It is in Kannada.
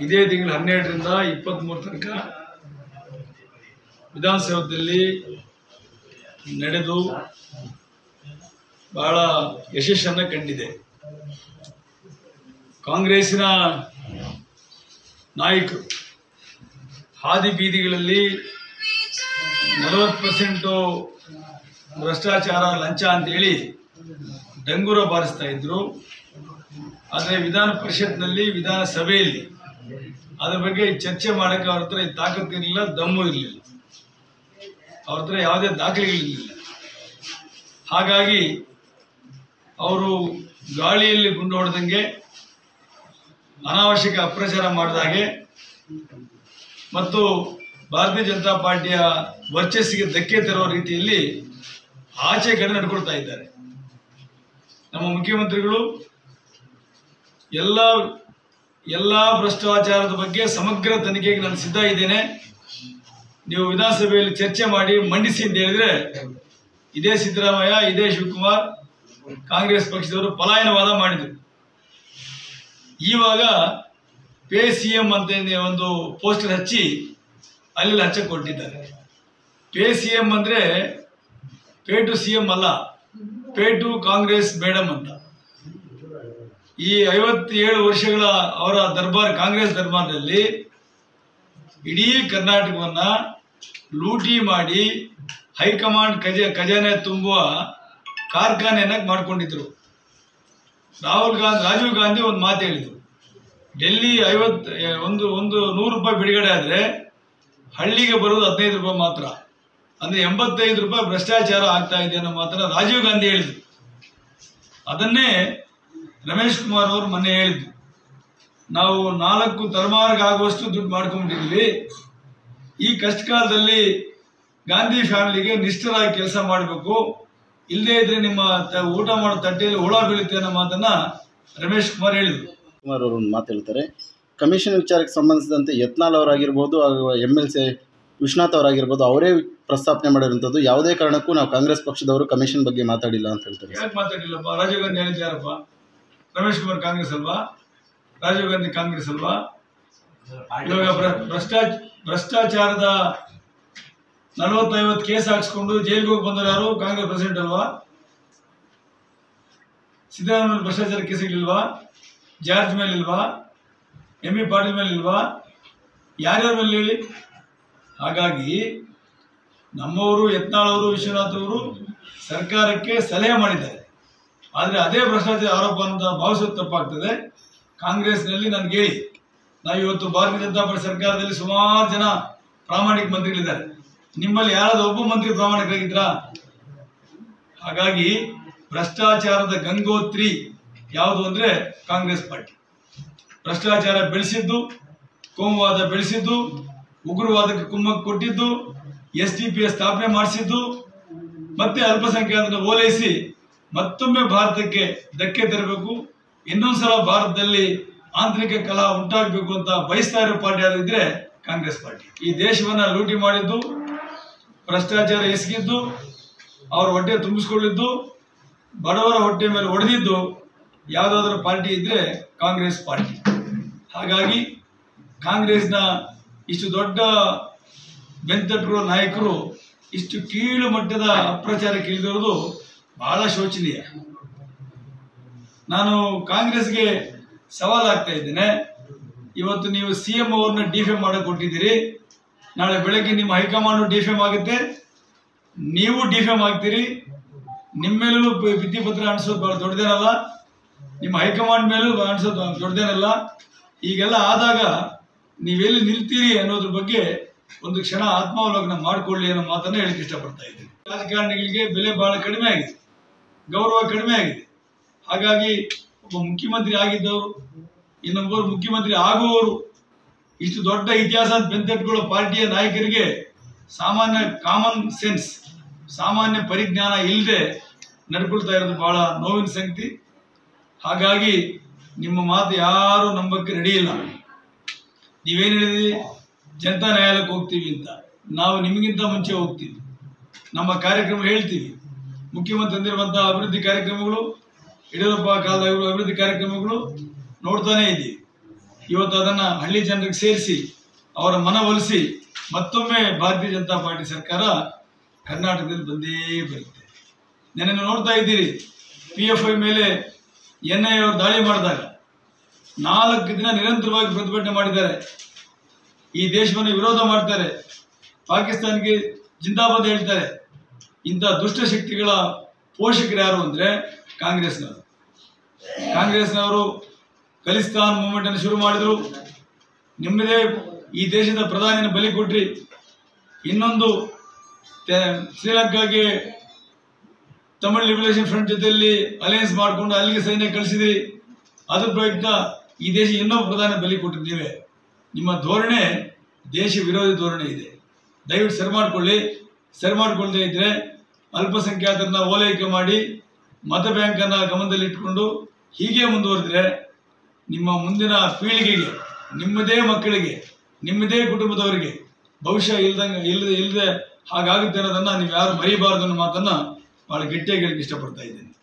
ಇದೇ ತಿಂಗಳು ಹನ್ನೆರಡರಿಂದ ಇಪ್ಪತ್ತ್ಮೂರು ತನಕ ವಿಧಾನಸೌಧದಲ್ಲಿ ನಡೆದು ಬಹಳ ಯಶಸ್ಸನ್ನು ಕಂಡಿದೆ ಕಾಂಗ್ರೆಸ್ಸಿನ ನಾಯಕರು ಹಾದಿ ಬೀದಿಗಳಲ್ಲಿ ನಲವತ್ತು ಪರ್ಸೆಂಟು ಭ್ರಷ್ಟಾಚಾರ ಲಂಚ ಅಂತೇಳಿ ಡಂಗೂರ ಬಾರಿಸ್ತಾ ಇದ್ರು ಆದರೆ ವಿಧಾನ ಪರಿಷತ್ನಲ್ಲಿ ವಿಧಾನಸಭೆಯಲ್ಲಿ ಅದ್ರ ಬಗ್ಗೆ ಚರ್ಚೆ ಮಾಡೋಕ್ಕೆ ಅವ್ರ ಹತ್ರ ತಾಕತ್ತು ಇರಲಿಲ್ಲ ದಮ್ಮು ಇರಲಿಲ್ಲ ಅವ್ರ ಹತ್ರ ಯಾವುದೇ ದಾಖಲೆಗಳಿರಲಿಲ್ಲ ಹಾಗಾಗಿ ಅವರು ಗಾಳಿಯಲ್ಲಿ ಗುಂಡು ಹೊಡೆದಂಗೆ ಅನಾವಶ್ಯಕ ಅಪ್ರಚಾರ ಮಾಡಿದಾಗೆ ಮತ್ತು ಭಾರತೀಯ ಜನತಾ ಪಾರ್ಟಿಯ ವರ್ಚಸ್ಸಿಗೆ ಧಕ್ಕೆ ತರುವ ರೀತಿಯಲ್ಲಿ ಆಚೆ ಕಡೆ ನಡ್ಕೊಳ್ತಾ ಇದ್ದಾರೆ ನಮ್ಮ ಮುಖ್ಯಮಂತ್ರಿಗಳು ಎಲ್ಲ ಎಲ್ಲ ಭ್ರಷ್ಟಾಚಾರದ ಬಗ್ಗೆ ಸಮಗ್ರ ತನಿಖೆಗೆ ನಾನು ಸಿದ್ಧ ಇದ್ದೇನೆ ನೀವು ವಿಧಾನಸಭೆಯಲ್ಲಿ ಚರ್ಚೆ ಮಾಡಿ ಮಂಡಿಸಿ ಅಂತ ಹೇಳಿದ್ರೆ ಇದೇ ಸಿದ್ದರಾಮಯ್ಯ ಇದೇ ಶಿವಕುಮಾರ್ ಕಾಂಗ್ರೆಸ್ ಪಕ್ಷದವರು ಪಲಾಯನವಾದ ಮಾಡಿದರು ಇವಾಗ ಪೇ ಸಿ ಎಂ ಅಂತ ಒಂದು ಪೋಸ್ಟರ್ ಹಚ್ಚಿ ಅಲ್ಲಿ ಹಚ್ಚಕ್ಕೆ ಕೊಟ್ಟಿದ್ದಾರೆ ಪೇ ಸಿ ಎಂ ಅಂದರೆ ಪೇ ಟು ಸಿ ಎಂ ಅಲ್ಲ ಪೇ ಟು ಕಾಂಗ್ರೆಸ್ ಮೇಡಮ್ ಅಂತ ಈ ಐವತ್ತೇಳು ವರ್ಷಗಳ ಅವರ ದರ್ಬಾರ್ ಕಾಂಗ್ರೆಸ್ ದರ್ಬಾರ್ನಲ್ಲಿ ಇಡೀ ಕರ್ನಾಟಕವನ್ನ ಲೂಟಿ ಮಾಡಿ ಹೈಕಮಾಂಡ್ ಖಜ ಖಜಾನೆ ತುಂಬುವ ಕಾರ್ಖಾನೆಯನ್ನ ಮಾಡ್ಕೊಂಡಿದ್ರು ರಾಹುಲ್ ಗಾಂಧಿ ರಾಜೀವ್ ಗಾಂಧಿ ಒಂದು ಮಾತು ಹೇಳಿದ್ರು ಡೆಲ್ಲಿ ಐವತ್ ಒಂದು ಒಂದು ನೂರು ರೂಪಾಯಿ ಬಿಡುಗಡೆ ಆದರೆ ಹಳ್ಳಿಗೆ ಬರೋದು ಹದಿನೈದು ರೂಪಾಯಿ ಮಾತ್ರ ಅಂದ್ರೆ ಎಂಬತ್ತೈದು ರೂಪಾಯಿ ಭ್ರಷ್ಟಾಚಾರ ಆಗ್ತಾ ಇದೆ ಅನ್ನೋ ಮಾತನ್ನ ರಾಜೀವ್ ಗಾಂಧಿ ಹೇಳಿದ್ರು ಅದನ್ನೇ ರಮೇಶ್ ಕುಮಾರ್ ಅವರು ಮೊನ್ನೆ ಹೇಳಿದ್ರು ನಾವು ನಾಲ್ಕು ತಲೆಮಾರಿಗೆ ಆಗುವಷ್ಟು ದುಡ್ಡು ಮಾಡ್ಕೊಂಡ್ಬಿಟ್ಟಿದ್ವಿ ಈ ಕಷ್ಟ ಕಾಲದಲ್ಲಿ ಗಾಂಧಿ ಫ್ಯಾಮಿಲಿಗೆ ನಿಷ್ಠರಾಗಿ ಕೆಲಸ ಮಾಡಬೇಕು ಇಲ್ಲದೇ ಇದ್ರೆ ನಿಮ್ಮ ತ- ಊಟ ಮಾಡೋ ತಟ್ಟೆಯಲ್ಲಿ ಹುಳ ಬೀಳುತ್ತೆ ಅನ್ನೋ ಮಾತನ್ನ ರಮೇಶ್ ಕುಮಾರ್ ಹೇಳಿದ್ರು ಕುಮಾರ್ ಅವರು ಒಂದು ಮಾತು ಹೇಳ್ತಾರೆ ಕಮಿಷನ್ ವಿಚಾರಕ್ಕೆ ಸಂಬಂಧಿಸಿದಂತೆ ಯತ್ನಾಳ್ ಅವರಾಗಿರ್ಬೋದು ಎಮ್ ಎಲ್ ಸಿ ವಿಶ್ವನಾಥ್ ಅವರಾಗಿರ್ಬೋದು ಅವರೇ ಪ್ರಸ್ತಾಪನೆ ಮಾಡಿರುವಂಥದ್ದು ಯಾವುದೇ ಕಾರಣಕ್ಕೂ ನಾವು ಕಾಂಗ್ರೆಸ್ ಪಕ್ಷದವರು ಕಮಿಷನ್ ಬಗ್ಗೆ ಮಾತಾಡಿಲ್ಲ ಅಂತ ಹೇಳ್ತಾರೆ ಯಾಕೆ ಮಾತಾಡಿಲ್ಲಪ್ಪ ರಾಜೀವ್ ಗಾಂಧಿ ಹೇಳಿದ್ದು ಯಾರಪ್ಪ ರಮೇಶ್ ಕುಮಾರ್ ಕಾಂಗ್ರೆಸ್ ಅಲ್ವಾ ರಾಜೀವ್ ಗಾಂಧಿ ಕಾಂಗ್ರೆಸ್ ಅಲ್ವಾ ಇವಾಗ ಭ್ರ- ಭ್ರಷ್ಟಾ ಭ್ರಷ್ಟಾಚಾರದ ನಲವತ್ತೈವತ್ತು ಕೇಸ್ ಹಾಕ್ಸ್ಕೊಂಡು ಜೈಲಿಗೆ ಹೋಗಿ ಬಂದವರು ಯಾರು ಕಾಂಗ್ರೆಸ್ ಪ್ರೆಸಿಡೆಂಟ್ ಅಲ್ವಾ ಸಿದ್ದರಾಮಯ್ಯ ಭ್ರಷ್ಟಾಚಾರ ಕೇಸ್ಗಳಿಲ್ವಾ ಜಾರ್ಜ್ ಮೇಲೆ ಇಲ್ವಾ ಎಂ ಇ ಪಾಟೀಲ್ ಮೇಲೆ ಇಲ್ವಾ ಯಾರ್ಯಾರ ಮೇಲೆ ಹೇಳಿ ಹಾಗಾಗಿ ನಮ್ಮವರು ಯತ್ನಾಳ್ ಅವರು ವಿಶ್ವನಾಥ್ ಅವರು ಸರ್ಕಾರಕ್ಕೆ ಸಲಹೆ ಮಾಡಿದ್ದಾರೆ ಆದರೆ ಅದೇ ಭ್ರಷ್ಟಾಚಾರ ಆರೋಪ ಅಂತ ಭಾವಿಸೋದು ತಪ್ಪಾಗ್ತದೆ ಕಾಂಗ್ರೆಸ್ನಲ್ಲಿ ನನ್ಗೆ ಹೇಳಿ ನಾವು ಇವತ್ತು ಭಾರತೀಯ ಜನತಾ ಪಾರ್ಟಿ ಸರ್ಕಾರದಲ್ಲಿ ಸುಮಾರು ಜನ ಪ್ರಾಮಾಣಿಕ ಮಂತ್ರಿಗಳಿದ್ದಾರೆ ನಿಮ್ಮಲ್ಲಿ ಯಾರಾದ್ರೂ ಒಬ್ಬ ಮಂತ್ರಿ ಪ್ರಾಮಾಣಿಕರಾಗಿದ್ರಾ ಹಾಗಾಗಿ ಭ್ರಷ್ಟಾಚಾರದ ಗಂಗೋತ್ರಿ ಯಾವುದು ಅಂದ್ರೆ ಕಾಂಗ್ರೆಸ್ ಪಾರ್ಟಿ ಭ್ರಷ್ಟಾಚಾರ ಬೆಳೆಸಿದ್ದು ಕೋಮುವಾದ ಬೆಳೆಸಿದ್ದು ಉಗ್ರವಾದಕ್ಕೆ ಕುಮ್ಮಕ್ಕು ಕೊಟ್ಟಿದ್ದು ಎಸ್ ಡಿ ಪಿ ಸ್ಥಾಪನೆ ಮಾಡಿಸಿದ್ದು ಮತ್ತೆ ಅಲ್ಪಸಂಖ್ಯಾತರನ್ನು ಓಲೈಸಿ ಮತ್ತೊಮ್ಮೆ ಭಾರತಕ್ಕೆ ಧಕ್ಕೆ ತರಬೇಕು ಇನ್ನೊಂದ್ಸಲ ಭಾರತದಲ್ಲಿ ಆಂತರಿಕ ಕಲಹ ಉಂಟಾಗಬೇಕು ಅಂತ ಬಯಸ್ತಾ ಇರೋ ಪಾರ್ಟಿ ಯಾವ್ದಿದ್ರೆ ಕಾಂಗ್ರೆಸ್ ಪಾರ್ಟಿ ಈ ದೇಶವನ್ನ ಲೂಟಿ ಮಾಡಿದ್ದು ಭ್ರಷ್ಟಾಚಾರ ಎಸಗಿದ್ದು ಅವ್ರ ಹೊಟ್ಟೆ ತುಂಬಿಸ್ಕೊಳ್ಳಿದ್ದು ಬಡವರ ಹೊಟ್ಟೆ ಮೇಲೆ ಹೊಡೆದಿದ್ದು ಯಾವುದಾದ್ರೂ ಪಾರ್ಟಿ ಇದ್ರೆ ಕಾಂಗ್ರೆಸ್ ಪಾರ್ಟಿ ಹಾಗಾಗಿ ಕಾಂಗ್ರೆಸ್ನ ಇಷ್ಟು ದೊಡ್ಡ ಬೆಂತಟ್ಟುಗಳ ನಾಯಕರು ಇಷ್ಟು ಕೀಳು ಮಟ್ಟದ ಅಪ್ರಚಾರಕ್ಕೆ ಇಳಿದಿರೋದು ಬಹಳ ಶೋಚನೀಯ ನಾನು ಕಾಂಗ್ರೆಸ್ಗೆ ಸವಾಲಾಗ್ತಾ ಇದ್ದೇನೆ ಇವತ್ತು ನೀವು ಸಿ ಎಂ ಅವ್ರನ್ನ ಡಿಫೇಮ್ ಮಾಡಕ್ ಕೊಟ್ಟಿದ್ದೀರಿ ನಾಳೆ ಬೆಳಗ್ಗೆ ನಿಮ್ಮ ಹೈಕಮಾಂಡ್ ಡಿಫೇಮ್ ಆಗುತ್ತೆ ನೀವು ಡಿಫೇಮ್ ಆಗ್ತೀರಿ ನಿಮ್ಮ ಮೇಲೂ ಭಿತ್ತಿಪತ್ರ ಅನ್ಸೋದು ಬಹಳ ದೊಡ್ಡದೇನಲ್ಲ ನಿಮ್ಮ ಹೈಕಮಾಂಡ್ ಮೇಲೂ ಅನ್ಸೋದು ದೊಡ್ಡದೇನಲ್ಲ ಈಗೆಲ್ಲ ಆದಾಗ ನೀವೆಲ್ಲಿ ನಿಲ್ತೀರಿ ಅನ್ನೋದ್ರ ಬಗ್ಗೆ ಒಂದು ಕ್ಷಣ ಆತ್ಮಾವಲೋಕನ ಮಾಡಿಕೊಳ್ಳಿ ಅನ್ನೋ ಮಾತನ್ನ ಹೇಳಕ್ಕೆ ಇಷ್ಟಪಡ್ತಾ ಇದ್ದೀನಿ ರಾಜಕಾರಣಿಗಳಿಗೆ ಬೆಲೆ ಬಹಳ ಕಡಿಮೆ ಆಗಿದೆ ಗೌರವ ಕಡಿಮೆ ಆಗಿದೆ ಹಾಗಾಗಿ ಒಬ್ಬ ಮುಖ್ಯಮಂತ್ರಿ ಆಗಿದ್ದವರು ಇನ್ನೊಬ್ಬರು ಮುಖ್ಯಮಂತ್ರಿ ಆಗುವವರು ಇಷ್ಟು ದೊಡ್ಡ ಇತಿಹಾಸ ಬೆಂತಟ್ಟುಗಳ ಪಾರ್ಟಿಯ ನಾಯಕರಿಗೆ ಸಾಮಾನ್ಯ ಕಾಮನ್ ಸೆನ್ಸ್ ಸಾಮಾನ್ಯ ಪರಿಜ್ಞಾನ ಇಲ್ಲದೆ ನಡ್ಕೊಳ್ತಾ ಇರೋದು ಬಹಳ ನೋವಿನ ಸಂಗತಿ ಹಾಗಾಗಿ ನಿಮ್ಮ ಮಾತು ಯಾರು ನಂಬಕ್ಕೆ ರೆಡಿ ಇಲ್ಲ ನೀವೇನು ಹೇಳಿದ್ರಿ ಜನತಾ ನ್ಯಾಯಾಲಯಕ್ಕೆ ಹೋಗ್ತೀವಿ ಅಂತ ನಾವು ನಿಮಗಿಂತ ಮುಂಚೆ ಹೋಗ್ತೀವಿ ನಮ್ಮ ಕಾರ್ಯಕ್ರಮ ಹೇಳ್ತೀವಿ ಮುಖ್ಯಮಂತ್ರಿ ತಂದಿರುವಂತಹ ಅಭಿವೃದ್ಧಿ ಕಾರ್ಯಕ್ರಮಗಳು ಯಡಿಯೂರಪ್ಪ ಕಾಲದ ಅಭಿವೃದ್ಧಿ ಕಾರ್ಯಕ್ರಮಗಳು ನೋಡ್ತಾನೆ ಇದ್ದೀವಿ ಇವತ್ತು ಅದನ್ನು ಹಳ್ಳಿ ಜನರಿಗೆ ಸೇರಿಸಿ ಅವರ ಮನವೊಲಿಸಿ ಮತ್ತೊಮ್ಮೆ ಭಾರತೀಯ ಜನತಾ ಪಾರ್ಟಿ ಸರ್ಕಾರ ಕರ್ನಾಟಕದಲ್ಲಿ ಬಂದೇ ಬರುತ್ತೆ ನೆನ್ನೆ ನೀವು ನೋಡ್ತಾ ಇದ್ದೀರಿ ಪಿ ಎಫ್ ಐ ಮೇಲೆ ಎನ್ ಐ ಅವರು ದಾಳಿ ಮಾಡಿದಾಗ ನಾಲ್ಕು ದಿನ ನಿರಂತರವಾಗಿ ಪ್ರತಿಭಟನೆ ಮಾಡಿದ್ದಾರೆ ಈ ದೇಶವನ್ನು ವಿರೋಧ ಮಾಡ್ತಾರೆ ಪಾಕಿಸ್ತಾನ್ಗೆ ಜಿಂದಾಬಾದ್ ಹೇಳ್ತಾರೆ ಇಂಥ ದುಷ್ಟಶಕ್ತಿಗಳ ಪೋಷಕರು ಯಾರು ಅಂದರೆ ಕಾಂಗ್ರೆಸ್ನವರು ಕಾಂಗ್ರೆಸ್ನವರು ಖಲಿಸ್ತಾನ್ ಮೂವ್ಮೆಂಟ್ ಅನ್ನು ಶುರು ಮಾಡಿದ್ರು ನಿಮ್ಮದೇ ಈ ದೇಶದ ಪ್ರಧಾನಿನ ಬಲಿ ಕೊಟ್ರಿ ಇನ್ನೊಂದು ತೆ- ಶ್ರೀಲಂಕಾಗೆ ತಮಿಳ್ ಲಿಬರೇಷನ್ ಫ್ರಂಟ್ ಜೊತೆಯಲ್ಲಿ ಅಲಯನ್ಸ್ ಮಾಡಿಕೊಂಡು ಅಲ್ಲಿಗೆ ಸೈನ್ಯ ಕಳಿಸಿದ್ರಿ ಅದ್ರ ಪ್ರಯುಕ್ತ ಈ ದೇಶ ಇನ್ನೊಬ್ಬ ಪ್ರಧಾನಿ ಬಲಿ ಕೊಟ್ಟರು ನೀವೇ ನಿಮ್ಮ ಧೋರಣೆ ದೇಶ ವಿರೋಧಿ ಧೋರಣೆ ಇದೆ ದಯವಿಟ್ಟು ಸರಿ ಮಾಡ್ಕೊಳ್ಳಿ ಸರಿ ಮಾಡ್ಕೊಳ್ದೇ ಇದ್ರೆ ಅಲ್ಪಸಂಖ್ಯಾತರನ್ನ ಓಲೈಕೆ ಮಾಡಿ ಮತ ಬ್ಯಾಂಕನ್ನು ಗಮನದಲ್ಲಿಟ್ಕೊಂಡು ಹೀಗೆ ಮುಂದುವರೆದ್ರೆ ನಿಮ್ಮ ಮುಂದಿನ ಪೀಳಿಗೆಗೆ ನಿಮ್ಮದೇ ಮಕ್ಕಳಿಗೆ ನಿಮ್ಮದೇ ಕುಟುಂಬದವರಿಗೆ ಭವಿಷ್ಯ ಇಲ್ದಂಗೆ ಇಲ್ಲದೆ ಇಲ್ಲದೆ ಹಾಗಾಗುತ್ತೆ ಅನ್ನೋದನ್ನ ನೀವು ಯಾರು ಮರಿಬಾರ್ದು ಅನ್ನೋ ಮಾತನ್ನ ಬಹಳ ಗಟ್ಟಿಯಾಗಿ ಹೇಳಕ್ಕೆ ಇಷ್ಟಪಡ್ತಾ ಇದ್ದೀನಿ